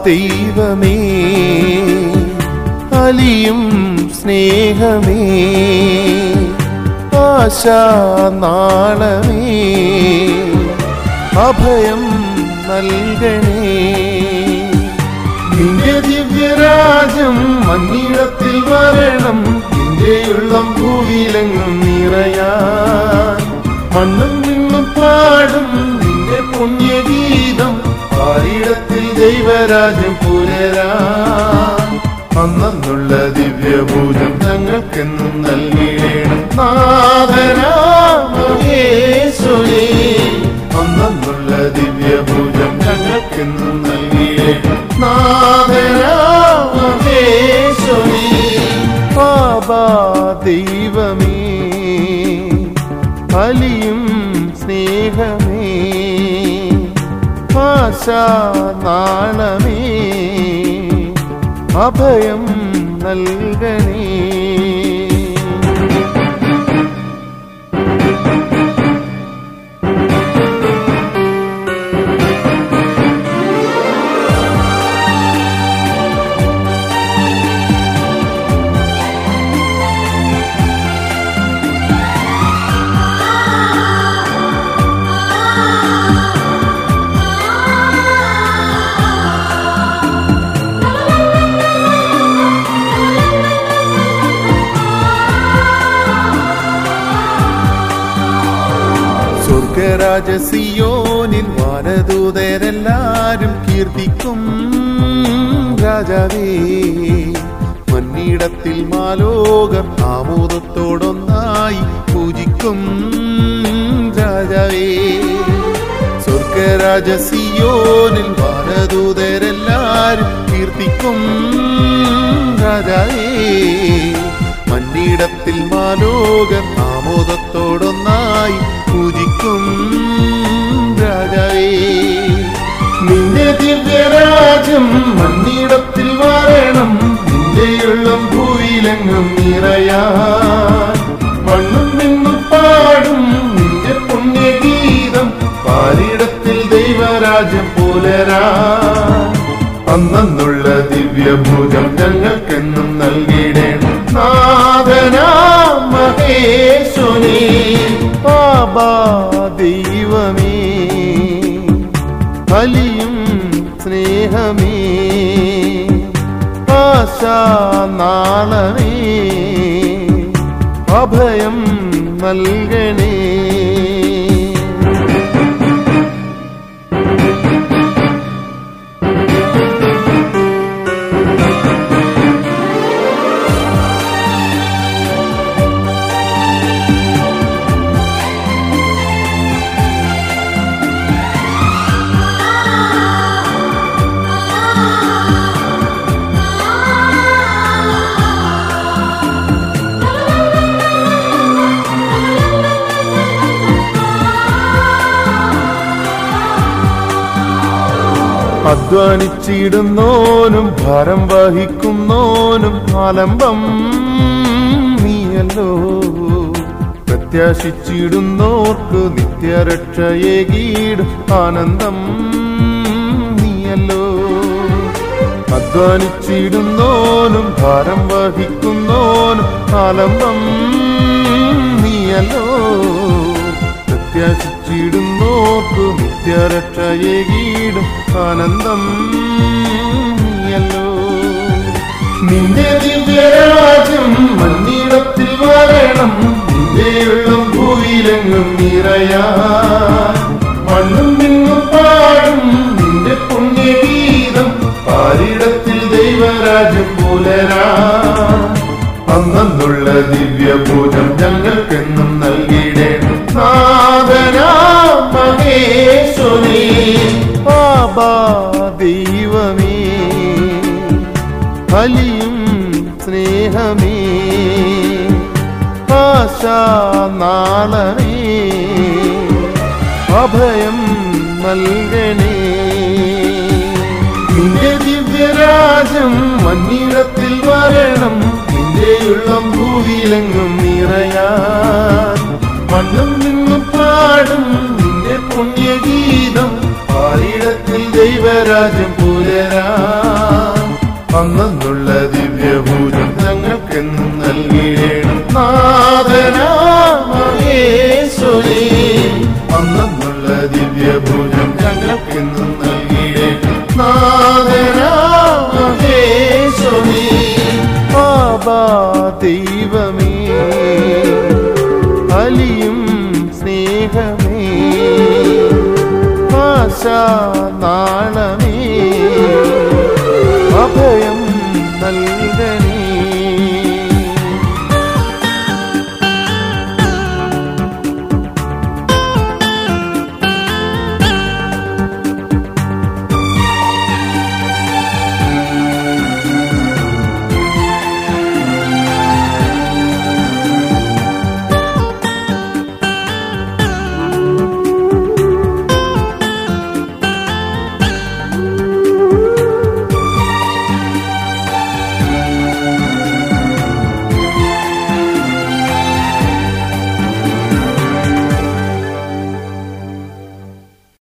ദൈവമേ അലിയും സ്നേഹമേ ആശാ നാളമേ അഭയം നൽകണേ നിന്റെ ദിവ്യരാജം മണ്ണിടത്തിൽ വരണം നിന്റെ ഉള്ളം ഭൂവിലെങ്ങും നിറയാൻ മണ്ണും നിന്നും പാടും നിന്റെ പുണ്യഗീതം പാരിടത്തിൽ ദൈവരാജ്യം പുലരാൻ അന്നുള്ള ദിവ്യഭൂജം ഞങ്ങൾക്കെന്നും നൽകിയിടണം നാഥനാമേശ്വരേ അന്നുള്ള ദിവ്യഭൂജം ഞങ്ങൾക്കെന്നും നൽകിയിടണം നാഥനാമേശ്വരേ ബാബാ ദൈവമേ അലിയും സ്നേഹമേ ആശാ നാളമേ അഭയം നൽകണേ സ്വർഗരാജസിയോനിൽ വാനദൂതരെല്ലാരും കീർത്തിക്കും രാജാവേ മന്നിടത്തിൽ മാലോകർ ആമോദത്തോടൊന്നായി പൂജിക്കും രാജാവേ സ്വർഗരാജസിയോനിൽ വാനദൂതരെല്ലാരും കീർത്തിക്കും രാജാവേ മന്നിടത്തിൽ മാലോകർ ആമോദത്തോടൊന്നായി പൂജിക്കും രാജാവേ നിന്റെ ദിവ്യരാജ്യം മണ്ണിടത്തിൽ വരണം നിന്റെ ഉള്ളം ഭൂയിലെങ്ങും നിറയാൻ മണ്ണും നിന്നും പാടും നിന്റെ പുണ്യഗീതം പാരിടത്തിൽ ദൈവരാജ്യം പുലരാൻ അന്നുള്ള ദിവ്യഭൂജം ഞങ്ങൾക്കെന്നും നൽകിയിടേണം നാഥനാ മഹേശ്വനി ബാബാ ദൈവമേ അലിയും സ്നേഹമേ ആശാ നാളമേ അഭയം നൽകണേ അധ്വാനിച്ചിടുന്നോനും ഭാരം വഹിക്കുന്നോനും ആലംബം നീയല്ലോ പ്രത്യാശിച്ചിടുന്നോർക്ക് നിത്യരക്ഷയേകീടും ആനന്ദം നീയല്ലോ അധ്വാനിച്ചിടുന്നോനും ഭാരം വഹിക്കുന്നോനും ആലംബം നീയല്ലോ പ്രത്യാശിച്ചിടുന്നോർക്കു നിത്യരക്ഷയേകീടും ആനന്ദം നീയല്ലോ നിന്റെ ദിവ്യരാജ്യം മണ്ണിടത്തിൽ വരണം നിന്റെ ഉള്ളം ഭൂയിലെങ്ങും നിറയാൻ മണ്ണും നിന്നും പാടും നിന്റെ പുണ്യഗീതം പാരിടത്തിൽ ദൈവരാജ്യം പുലരാൻ അന്നുള്ള ദിവ്യഭൂജം ഞങ്ങൾക്കെന്നും നൽകിയിടേണം നാഥനാ മഹേശ്വരി ബാബാ ദൈവമേ അലിയും സ്നേഹമേ ആശാ നാളമേ അഭയം നൽകണേ നിന്റെ ദിവ്യരാജം മണ്ണിടത്തിൽ വരണം നിന്റെ ഉള്ളം ഭൂവിലെങ്ങും നിറയാൻ മണ്ണും നിന്നും പാടും നിന്റെ പുണ്യഗീതം പാരിടത്തിൽ ദൈവരാജ്യം പുലരാ അന്നുള്ള ദിവ്യഭൂജം ഞങ്ങൾക്കെന്നും നൽകിയിടേണം നാഥനാമേശ്വരി അന്നുള്ള ദിവ്യഭൂജം ഞങ്ങൾക്കെന്നും നൽകിയിടേണം നാഥനാമേശ്വരി ബാബാ ദൈവമേ അലിയും സ്നേഹമേ ആശാ നാളമേ അഭയം നല്ല